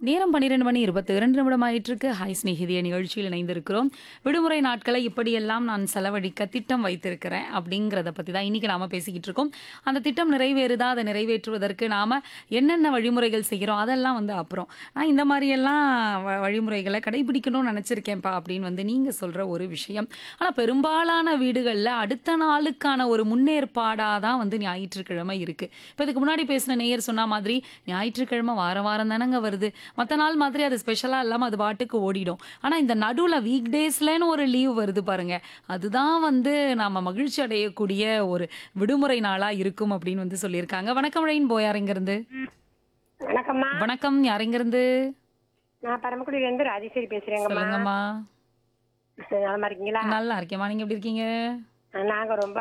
நேரம் பன்னிரெண்டு மணி இருபத்தி இரண்டு நிமிடம் ஆயிட்டிருக்கு ஹாய் ஸ்நேகிதிய நிகழ்ச்சியில் இணைந்திருக்கிறோம் விடுமுறை நாட்களை இப்படியெல்லாம் நான் செலவழிக்க திட்டம் வைத்திருக்கிறேன் அப்படிங்கிறத பற்றி தான் இன்னைக்கு நாம பேசிக்கிட்டு இருக்கோம் அந்த திட்டம் நிறைவேறுதா அதை நிறைவேற்றுவதற்கு நாம என்னென்ன வழிமுறைகள் செய்கிறோம் அதெல்லாம் வந்து அப்புறம் நான் இந்த மாதிரியெல்லாம் வ- வழிமுறைகளை கடைபிடிக்கணும்னு நினச்சிருக்கேன்ப்பா அப்படின்னு வந்து நீங்கள் சொல்கிற ஒரு விஷயம் ஆனால் பெரும்பாலான வீடுகளில் அடுத்த நாளுக்கான ஒரு முன்னேற்பாடாக தான் வந்து ஞாயிற்றுக்கிழமை இருக்குது இப்போ இதுக்கு முன்னாடி பேசின நேயர் சொன்ன மாதிரி ஞாயிற்றுக்கிழமை வார வாரம் தானங்க வருது மற்ற நாள் மாதிரி அது ஸ்பெஷலாக இல்லாமல் அது பாட்டுக்கு ஓடிடும் ஆனால் இந்த நடுவில் வீக் டேஸ்லன்னு ஒரு லீவ் வருது பாருங்க அதுதான் வந்து நாம மகிழ்ச்சி அடையக்கூடிய ஒரு விடுமுறை நாளாக இருக்கும் அப்படின்னு வந்து சொல்லியிருக்காங்க வணக்கம் ரெயின் போய் யாருங்கிருந்து வணக்கம்மா வணக்கம் யாருங்கிருந்து நான் பரமக்குடியில இருந்து ராஜேஸ்வரி பேசுறேங்கம்மா சொல்லுங்கம்மா நலமா இருக்கீங்களா நல்லா இருக்கேம்மா நீங்க எப்படி இருக்கீங்க நாங்க ரொம்ப